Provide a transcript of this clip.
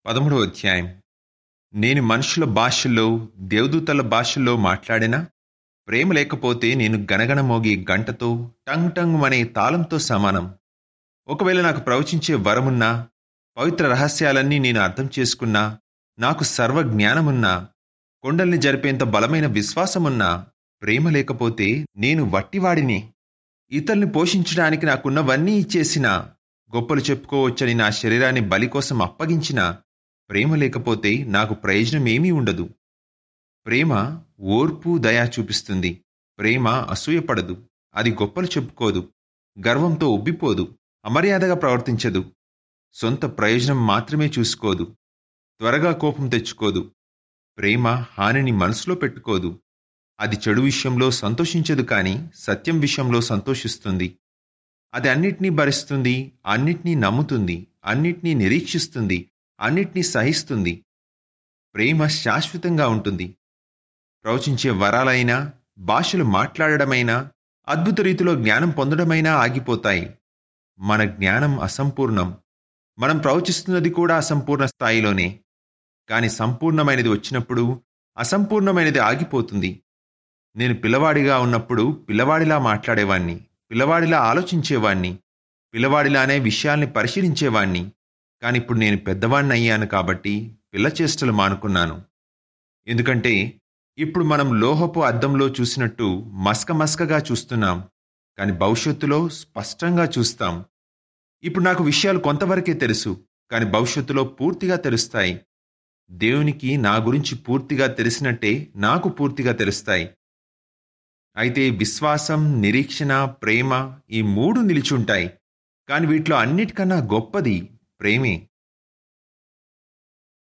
పదమూడవ అధ్యాయం నేను మనుషుల భాషల్లో దేవదూతల భాషల్లో మాట్లాడినా ప్రేమ లేకపోతే నేను గనగన మోగే గంటతో టంగ్ టంగ్ అనే తాళంతో సమానం ఒకవేళ నాకు ప్రవచించే వరమున్నా పవిత్ర రహస్యాలన్నీ నేను అర్థం చేసుకున్నా నాకు సర్వ జ్ఞానమున్నా కొండల్ని జరిపేంత బలమైన విశ్వాసమున్నా ప్రేమ లేకపోతే నేను వట్టివాడిని ఇతరుల్ని పోషించడానికి నాకున్నవన్నీ ఇచ్చేసినా గొప్పలు చెప్పుకోవచ్చని నా శరీరాన్ని బలి కోసం అప్పగించినా ప్రేమ లేకపోతే నాకు ప్రయోజనం ఏమీ ఉండదు ప్రేమ ఓర్పు దయా చూపిస్తుంది ప్రేమ అసూయపడదు అది గొప్పలు చెప్పుకోదు గర్వంతో ఉబ్బిపోదు అమర్యాదగా ప్రవర్తించదు సొంత ప్రయోజనం మాత్రమే చూసుకోదు త్వరగా కోపం తెచ్చుకోదు ప్రేమ హానిని మనసులో పెట్టుకోదు అది చెడు విషయంలో సంతోషించదు కానీ సత్యం విషయంలో సంతోషిస్తుంది అది అన్నిటినీ భరిస్తుంది అన్నిటినీ నమ్ముతుంది అన్నిటినీ నిరీక్షిస్తుంది అన్నిటినీ సహిస్తుంది ప్రేమ శాశ్వతంగా ఉంటుంది ప్రవచించే వరాలైనా భాషలు మాట్లాడడమైనా అద్భుత రీతిలో జ్ఞానం పొందడమైనా ఆగిపోతాయి మన జ్ఞానం అసంపూర్ణం మనం ప్రవచిస్తున్నది కూడా అసంపూర్ణ స్థాయిలోనే కాని సంపూర్ణమైనది వచ్చినప్పుడు అసంపూర్ణమైనది ఆగిపోతుంది నేను పిల్లవాడిగా ఉన్నప్పుడు పిల్లవాడిలా మాట్లాడేవాణ్ణి పిల్లవాడిలా ఆలోచించేవాణ్ణి పిల్లవాడిలానే విషయాల్ని పరిశీలించేవాణ్ణి కాని ఇప్పుడు నేను పెద్దవాణ్ణి అయ్యాను కాబట్టి పిల్ల చేష్టలు మానుకున్నాను ఎందుకంటే ఇప్పుడు మనం లోహపు అద్దంలో చూసినట్టు మస్క మస్కగా చూస్తున్నాం కానీ భవిష్యత్తులో స్పష్టంగా చూస్తాం ఇప్పుడు నాకు విషయాలు కొంతవరకే తెలుసు కానీ భవిష్యత్తులో పూర్తిగా తెలుస్తాయి దేవునికి నా గురించి పూర్తిగా తెలిసినట్టే నాకు పూర్తిగా తెలుస్తాయి అయితే విశ్వాసం నిరీక్షణ ప్రేమ ఈ మూడు నిలిచుంటాయి కానీ వీటిలో అన్నిటికన్నా గొప్పది ప్రేమే